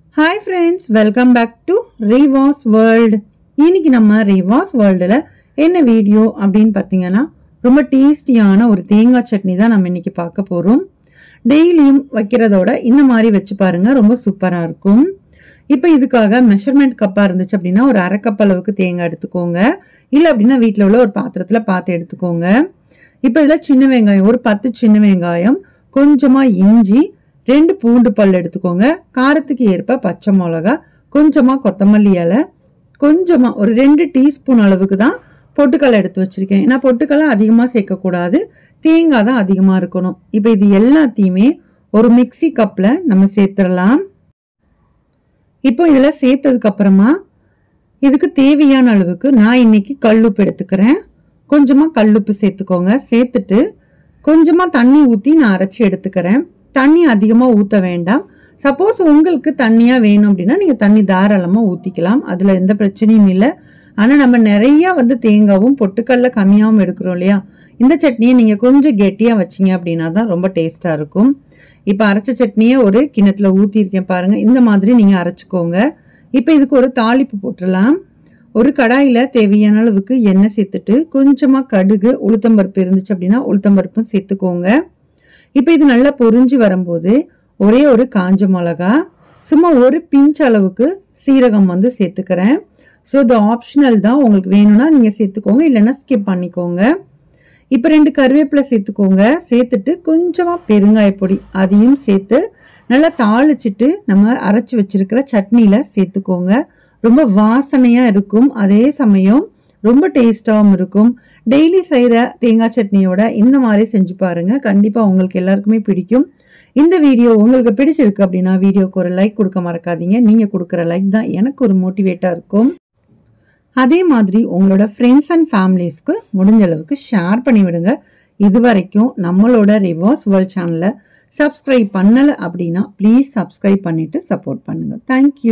hi friends welcome back to Reevas world இன்னைக்கு நம்ம ரீவாஸ் வேர்ல்டில் என்ன வீடியோ அப்படின்னு பார்த்தீங்கன்னா ரொம்ப டேஸ்டியான ஒரு தேங்காய் சட்னி தான் நம்ம இன்னைக்கு பார்க்க போகிறோம் டெய்லியும் வைக்கிறதோட இந்த மாதிரி வச்சு பாருங்க ரொம்ப சூப்பராக இருக்கும் இப்போ இதுக்காக மெஷர்மெண்ட் கப்பாக இருந்துச்சு அப்படின்னா ஒரு அரை கப் அளவுக்கு தேங்காய் எடுத்துக்கோங்க இல்லை அப்படின்னா வீட்டில் உள்ள ஒரு பாத்திரத்தில் பார்த்து எடுத்துக்கோங்க இப்போ இதில் சின்ன வெங்காயம் ஒரு பத்து சின்ன வெங்காயம் கொஞ்சமாக இஞ்சி ரெண்டு பூண்டு பல் எடுத்துக்கோங்க காரத்துக்கு ஏற்ப பச்சை மிளகா கொஞ்சமாக கொத்தமல்லி இலை கொஞ்சமாக ஒரு ரெண்டு டீஸ்பூன் அளவுக்கு தான் பொட்டுக்கடலை எடுத்து வச்சிருக்கேன் ஏன்னா பொட்டுக்கடலை அதிகமாக சேர்க்கக்கூடாது தேங்காய் தான் அதிகமாக இருக்கணும் இப்போ இது எல்லாத்தையுமே ஒரு மிக்ஸி கப்பில் நம்ம சேர்த்துடலாம் இப்போ இதில் சேர்த்ததுக்கு அப்புறமா இதுக்கு தேவையான அளவுக்கு நான் இன்னைக்கு கல்லுப்பு எடுத்துக்கிறேன் கொஞ்சமாக கல்லுப்பு சேர்த்துக்கோங்க சேர்த்துட்டு கொஞ்சமாக தண்ணி ஊற்றி நான் அரைச்சி எடுத்துக்கிறேன் தண்ணி அதிகமாக ஊற்ற வேண்டாம் சப்போஸ் உங்களுக்கு தண்ணியாக வேணும் அப்படின்னா நீங்கள் தண்ணி தாராளமாக ஊற்றிக்கலாம் அதில் எந்த பிரச்சனையும் இல்லை ஆனால் நம்ம நிறையா வந்து தேங்காவும் பொட்டுக்கல்ல கம்மியாகவும் எடுக்கிறோம் இல்லையா இந்த சட்னியை நீங்கள் கொஞ்சம் கெட்டியாக வச்சிங்க அப்படின்னா தான் ரொம்ப டேஸ்ட்டாக இருக்கும் இப்போ அரைச்ச சட்னியை ஒரு கிணத்துல ஊற்றிருக்கேன் பாருங்கள் இந்த மாதிரி நீங்கள் அரைச்சிக்கோங்க இப்போ இதுக்கு ஒரு தாளிப்பு போட்டுடலாம் ஒரு கடாயில் தேவையான அளவுக்கு எண்ணெய் சேர்த்துட்டு கொஞ்சமாக கடுகு உளுத்தம்பருப்பு இருந்துச்சு அப்படின்னா உளுத்தம்பருப்பும் சேர்த்துக்கோங்க இப்போ இது நல்லா பொரிஞ்சு வரும்போது ஒரே ஒரு காஞ்ச மிளகா சும்மா ஒரு பிஞ்ச் அளவுக்கு சீரகம் வந்து சேர்த்துக்கிறேன் ஸோ இது ஆப்ஷனல் தான் உங்களுக்கு வேணும்னா நீங்கள் சேர்த்துக்கோங்க இல்லைன்னா ஸ்கிப் பண்ணிக்கோங்க இப்போ ரெண்டு கருவேப்பிலை சேர்த்துக்கோங்க சேர்த்துட்டு கொஞ்சமாக பெருங்காய பொடி அதையும் சேர்த்து நல்லா தாளிச்சிட்டு நம்ம அரைச்சி வச்சிருக்கிற சட்னியில் சேர்த்துக்கோங்க ரொம்ப வாசனையாக இருக்கும் அதே சமயம் ரொம்ப டேஸ்டாகவும் இருக்கும் டெய்லி செய்கிற தேங்காய் சட்னியோட இந்த மாதிரி செஞ்சு பாருங்க கண்டிப்பாக உங்களுக்கு எல்லாருக்குமே பிடிக்கும் இந்த வீடியோ உங்களுக்கு பிடிச்சிருக்கு அப்படின்னா வீடியோக்கு ஒரு லைக் கொடுக்க மறக்காதீங்க நீங்கள் கொடுக்குற லைக் தான் எனக்கு ஒரு மோட்டிவேட்டாக இருக்கும் அதே மாதிரி உங்களோட ஃப்ரெண்ட்ஸ் அண்ட் ஃபேமிலிஸ்க்கு முடிஞ்ச அளவுக்கு ஷேர் பண்ணி விடுங்க இது வரைக்கும் நம்மளோட ரிவர்ஸ் வேர்ல்ட் சேனலை சப்ஸ்கிரைப் பண்ணலை அப்படின்னா ப்ளீஸ் சப்ஸ்கிரைப் பண்ணிட்டு சப்போர்ட் பண்ணுங்க தேங்க்யூ